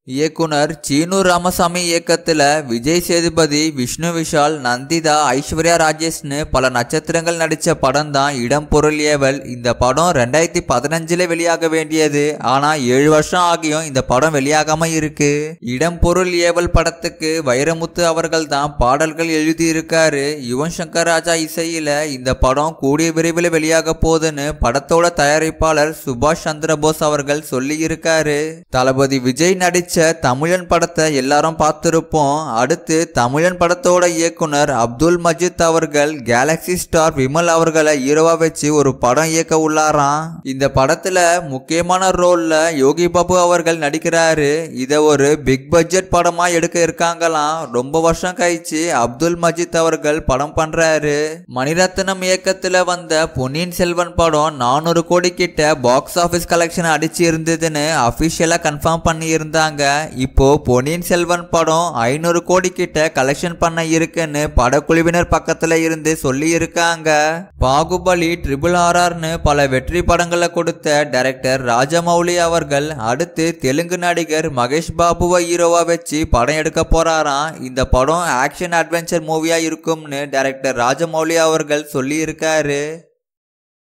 இயக்குனர் சீனு ராமசாமி இயக்கத்துல விஜய் சேதுபதி விஷ்ணு விஷால் நந்திதா ஐஸ்வர்யா ராஜேஷ்னு பல நட்சத்திரங்கள் நடிச்ச படம் தான் இடம் பொருள் ஏவல் இந்த படம் ரெண்டாயிரத்தி பதினஞ்சுல வெளியாக வேண்டியது ஆனா ஏழு வருஷம் ஆகியும் இந்த படம் வெளியாகாம இருக்கு இடம் பொருள் ஏவல் படத்துக்கு வைரமுத்து அவர்கள் தான் பாடல்கள் எழுதியிருக்காரு யுவன் சங்கர் ராஜா இசையில இந்த படம் கூடிய விரைவில் வெளியாக போகுதுன்னு படத்தோட தயாரிப்பாளர் சுபாஷ் சந்திரபோஸ் அவர்கள் சொல்லியிருக்காரு தளபதி விஜய் நடிச்ச தமிழன் படத்தை எல்லாரும் பார்த்திருப்போம் அடுத்து தமிழன் படத்தோட இயக்குனர் அப்துல் மஜித் அவர்கள் கேலக்ஸி ஸ்டார் விமல் அவர்களை ஹீரோவா வச்சு ஒரு படம் இயக்க உள்ளாராம் இந்த படத்துல முக்கியமான ரோல்ல யோகி பாபு அவர்கள் நடிக்கிறாரு இத ஒரு பிக் பட்ஜெட் படமா எடுக்க இருக்காங்களாம் ரொம்ப வருஷம் கழிச்சு அப்துல் மஜித் அவர்கள் படம் பண்றாரு மணிரத்னம் இயக்கத்துல வந்த பொன்னியின் செல்வன் படம் நானூறு கோடி கிட்ட பாக்ஸ் ஆபீஸ் கலெக்ஷன் அடிச்சு இருந்ததுன்னு அபிஷியலா கன்ஃபார்ம் பண்ணி இருந்தாங்க இப்போ பொன்னியின் செல்வன் படம் ஐநூறு கோடி கிட்ட கலெக்ஷன் பண்ண இருக்குன்னு படக்குழுவினர் பக்கத்துல இருந்து சொல்லி இருக்காங்க பாகுபலி ட்ரிபிள் ஆர்ஆர்னு பல வெற்றி படங்களை கொடுத்த டைரக்டர் ராஜமௌலி அவர்கள் அடுத்து தெலுங்கு நடிகர் மகேஷ் பாபுவை ஹீரோவா வச்சு படம் எடுக்க போறாராம் இந்த படம் ஆக்ஷன் அட்வென்ச்சர் மூவியா இருக்கும்னு டைரக்டர் ராஜமௌலி அவர்கள் சொல்லி இருக்காரு